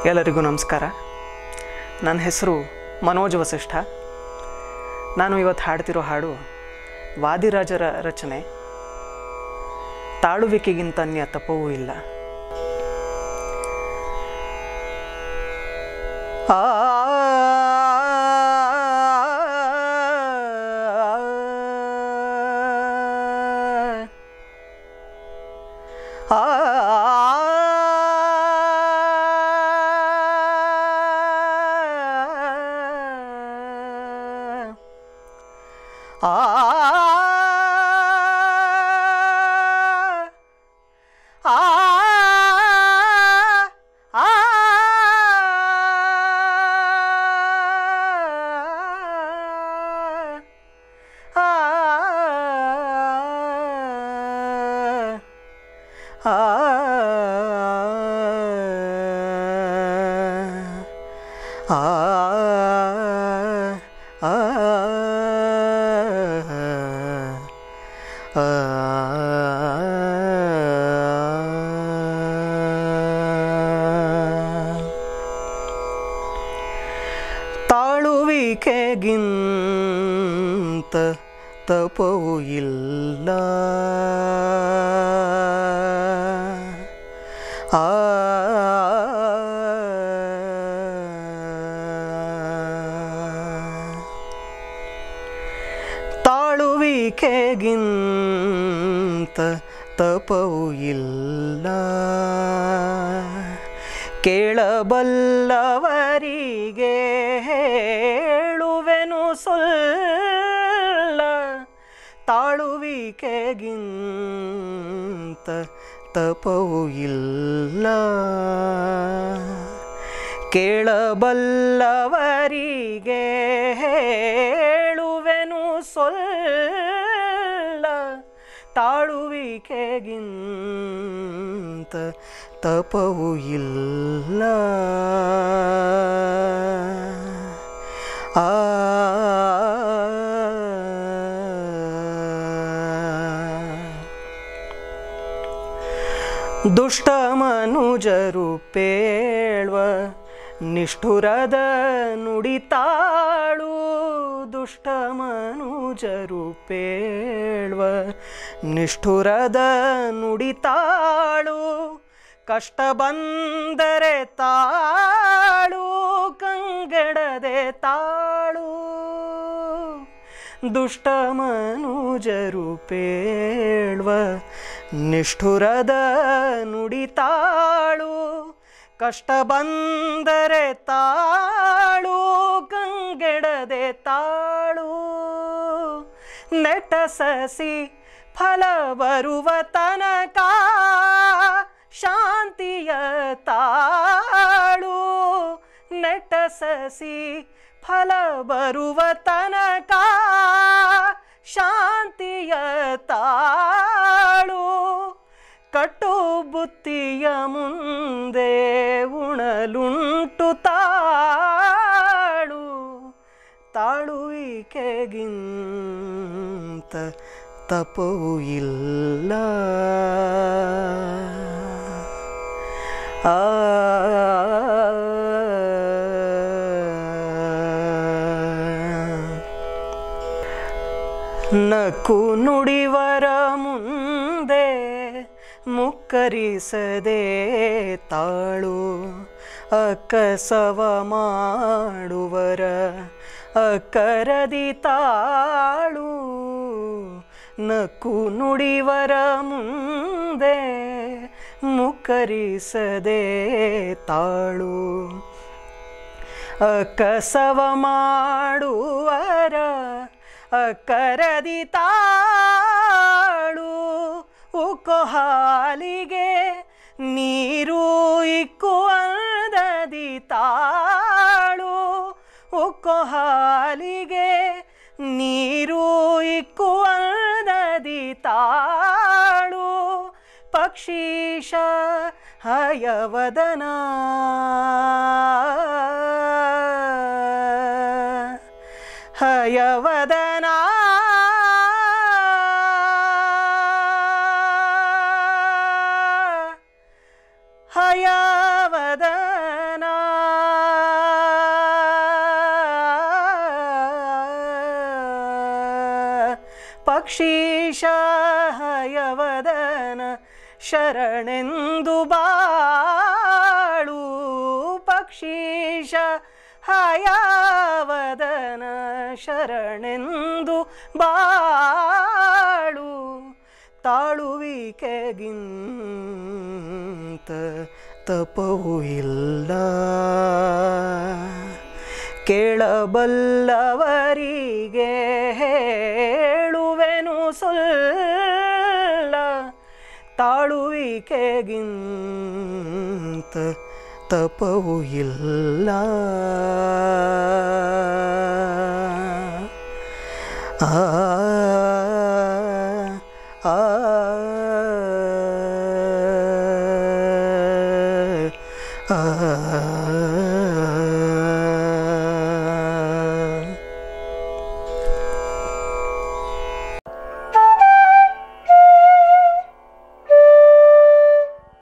ಎಲ್ಲರಿಗೂ ನಮಸ್ಕಾರ ನನ್ನ ಹೆಸರು ಮನೋಜ್ ವಸಿಷ್ಠ ನಾನು ಇವತ್ತು ಹಾಡ್ತಿರೋ ಹಾಡು ವಾದಿರಾಜರ ರಚನೆ ತಾಳುವಿಕೆಗಿಂತ ಅನ್ಯ ತಪವೂ ಇಲ್ಲ ಆ ಆ ತಾಳುವಿಕೆಗಿಂತ ತಪವು ಇಲ್ಲ ಆ ತಾಳುವಿಕೆಗಿಂತ ತಪವು ಇಲ್ಲ ಕೇಳಬಲ್ಲವರಿಗೆ ಹೇಳುವೆನು ಸೊಲ್ಲ ತಾಳುವಿಕೆಗಿಂತ ತಪವು ಇಲ್ಲ ಕೇಳಬಲ್ಲವರಿಗೆ ಹೇಳುವೆನು ಸೊಲ್ಲ ತಾಳುವಿಕೆಗಿಂತ ತಪವು ಇಲ್ಲ ಆ ದುಷ್ಟ ಮನುಜರು ಪೇಳ್ವ ನಿಷ್ಠುರದ ನುಡಿತಾಳು ದುಷ್ಟ ಮನುಜರು ಪೇಳ್ವ ನಿಷ್ಠುರದ ನುಡಿತಾಳು ಕಷ್ಟ ಬಂದರೆ ತಾಳು ಕಂಗೆಡದೆ ತಾಳು ದುಷ್ಟ ಮನುಜರು ಪೇಳ್ವ ನಿಷ್ಠುರದ ನುಡಿತಾಳು ಕಷ್ಟ ಬಂದರೆ ತಾಳು ಕಂಗೆಡದೆ ತಾಳು ನೆಟ ಸಸಿ ಫಲ ಬರುವ ತನಕ ಶಾಂತಿಯ ತಾಳು ನೆಟ ಸಸಿ ಫಲ ಬರುವ ತನಕ ಶಾಂತಿಯ ತಾಳು ಕಟ್ಟು ಬುತ್ತಿಯ ಮುಂದೆ ಉಣಲುಂಟು ತಾಳು ತಾಳುವಿಕೆಗಿಂತ ತಪವು ಇಲ್ಲ ಆ ನಕ್ಕು ನುಡಿವರ ಮುಂದೆ ಮುಕ್ಕರಿಸದೆ ತಾಳು ಅಕ್ಕಸವ ಮಾಡುವರ ಅಕ್ಕರದಿ ತಾಳು ನಕ್ಕು ನುಡಿವರ ಮುಂದೆ ಮುಕ್ಕರಿಸದೆ ತಾಳು ಅಕ್ಕಸವ ಮಾಡುವರ ಅಕ್ಕರದಿ ತಾಳು ಉಕ್ಕೊ ಹಾಲಿಗೆ ನೀರು ಇಕ್ಕು ಅಂದದಿ ತಾಳು ಉಕ್ಕೊ ಹಾಲಿಗೆ ನೀರು ಇಕ್ಕು ಅಂದದಿ ತಾಳು ಪಕ್ಷೀಶ ಹಯವದನ ಹಯವದನ ಹಯವದನ ಹಯವದನ ಶರಣೆಂದು ಬಾಳು ಪಕ್ಷೀಶ ಹಯವದನ ಶರಣೆಂದು ಬಾಳು ತಾಳುವಿಕೆಗಿಂತ ತಪವೂ ಇಲ್ಲ ಕೇಳಬಲ್ಲವರಿಗೆ ಹೇಳುವೆನು ಸುಲ್ಲ ತಾಳುವಿಕೆಗಿಂತ ತಪವೂ ಇಲ್ಲ ಆ ಆ ಆ